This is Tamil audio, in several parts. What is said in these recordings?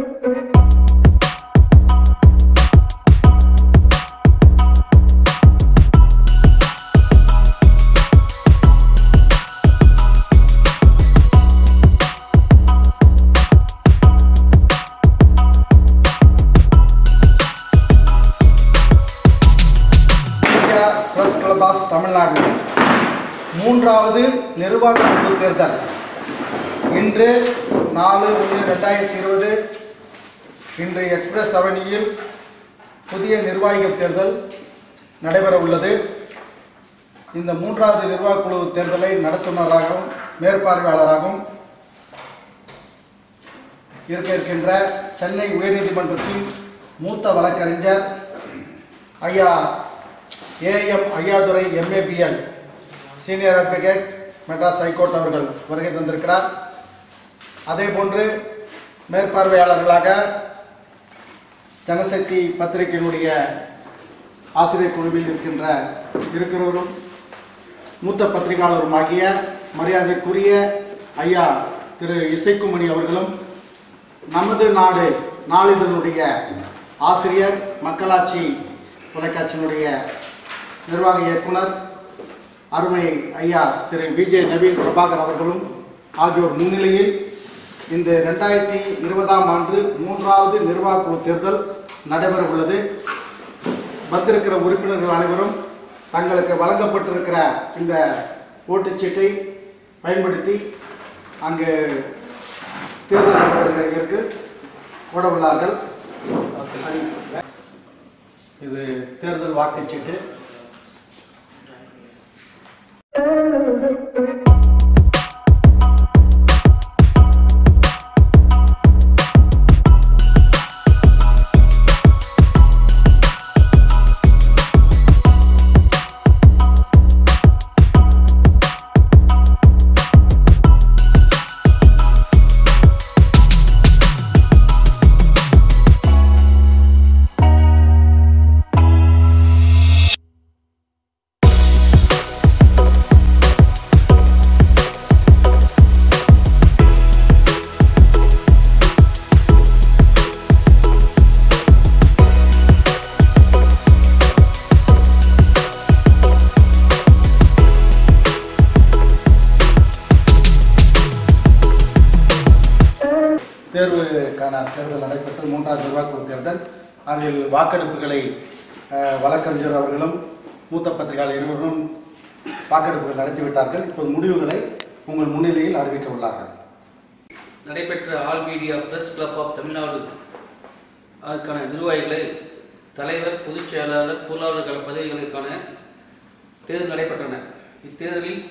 India Press Club of Tamil Nadu மூன்றாவது நிர்வாக குழு தேர்தல் இன்று நாலு ஒன்று ரெண்டாயிரத்தி இருபது இன்று எக்ஸ்பிரஸ் அவனியில் புதிய நிர்வாகிகள் தேர்தல் நடைபெற உள்ளது இந்த மூன்றாவது நிர்வாக குழு தேர்தலை நடத்துனராகவும் மேற்பார்வையாளராகவும் இருக்க இருக்கின்ற சென்னை உயர்நீதிமன்றத்தின் மூத்த வழக்கறிஞர் ஐயா A M Ayyadurai M A B L senior advocate Madras High Court அவர்கள் வருகை தந்திருக்கிறார் அதே போன்று மேற்பார்வையாளர்களாக ஜனசக்தி பத்திரிகையினுடைய ஆசிரியர் குழுவில் இருக்கின்ற இருக்கிறவரும் மூத்த பத்திரிகையாளரும் ஆகிய மரியாதைக்குரிய ஐயா திரு இசைக்குமணி அவர்களும் நமது நாடு நாளிதழுடைய ஆசிரியர் மக்களாட்சி தொலைக்காட்சியினுடைய நிர்வாக இயக்குனர் அருமை ஐயா திரு விஜய் நவீன் பிரபாகர் அவர்களும் ஆகியோர் முன்னிலையில் இந்த ரெண்டாயிரத்தி இருபதாம் ஆண்டு மூன்றாவது நிர்வாக குழு தேர்தல் நடைபெற உள்ளது வந்திருக்கிற உறுப்பினர்கள் அனைவரும் தங்களுக்கு வழங்கப்பட்டிருக்கிற இந்த ஓட்டுச்சீட்டை பயன்படுத்தி அங்கு தேர்தல் நடைபெறுகிறதற்கு போட உள்ளார்கள் இது தேர்தல் வாக்குச்சீட்டு தேர்வுக்கான தேர்தல் நடைபெற்ற மூன்றாவது நிர்வாகக்குழு தேர்தல் அதில் வாக்கெடுப்புகளை அஹ், வழக்கறிஞர் அவர்களும் மூத்த பத்திரிகையாளர் இருவரும் வாக்கெடுப்புகள் நடத்திவிட்டார்கள் இப்போது முடிவுகளை உங்கள் முன்னிலையில் அறிவிக்க உள்ளார்கள் நடைபெற்ற All Media Press Club of Tamil Nadu அதற்கான நிர்வாகிகளை தலைவர் பொதுச் செயலாளர் பொருளாளர்கள் பதவிகளுக்கான தேர்தல் நடைபெற்றன இத்தேர்தலில்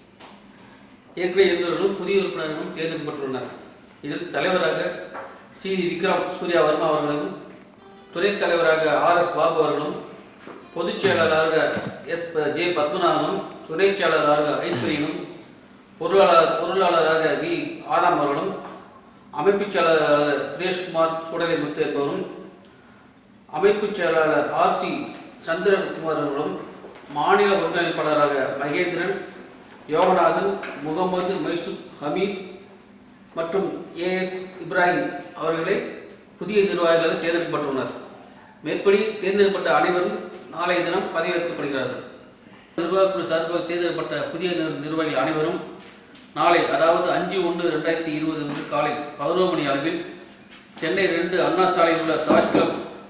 ஏற்கனவே இருந்தவர்களும் புதிய உறுப்பினர்களும் தேர்ந்தெடுக்கப்பட்டுள்ளனர் இதில் தலைவராக சி விக்ரம் சூர்யா வர்மா அவர்களும் துணைத் தலைவராக ஆர் எஸ் பாபு அவர்களும் பொதுச் செயலாளராக எஸ் ப- ஜே பத்மநாபனும் துணைச் செயலாளராக ஐஸ்வரியனும் பொருளாளர் பொருளாளராக வி ஆராம் அவர்களும் அமைப்புச் செயலாளராக சுரேஷ்குமார் சுடலை முத்து என்பவரும் அமைப்புச் செயலாளர் ஆர் சி சந்திரகுமார் அவர்களும் மாநில ஒருங்கிணைப்பாளராக மகேந்திரன் யோகநாதன் முகமது மைசூப் ஹமீத் மற்றும் ஏஎஸ் இப்ராஹிம் அவர்களை புதிய நிர்வாகிகளாக தேர்ந்தெடுக்கப்பட்டுள்ளனர் மேற்படி தேர்ந்தெடுக்கப்பட்ட அனைவரும் நாளைய தினம் பதவியேற்கப்படுகிறார்கள் நிர்வாகக்குழு சார்பாக தேர்ந்தெடுக்கப்பட்ட புதிய நிர்- நிர்வாகிகள் அனைவரும் நாளை அதாவது அஞ்சு ஒன்று ரெண்டாயிரத்தி இருபது அன்று காலை பதினோரு மணி அளவில் சென்னை ரெண்டு அண்ணா சாலையில் உள்ள தாஜ் கிளப்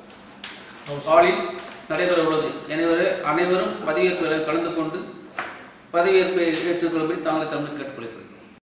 ஹாலில் நடைபெற உள்ளது எனவே அனைவரும் பதவியேற்பில் கலந்து கொண்டு பதவியேற்பை ஏற்றுக்கொள்ளும்படி தாங்கள் தமிழ் கேட்டுக்கொள்கிறேன்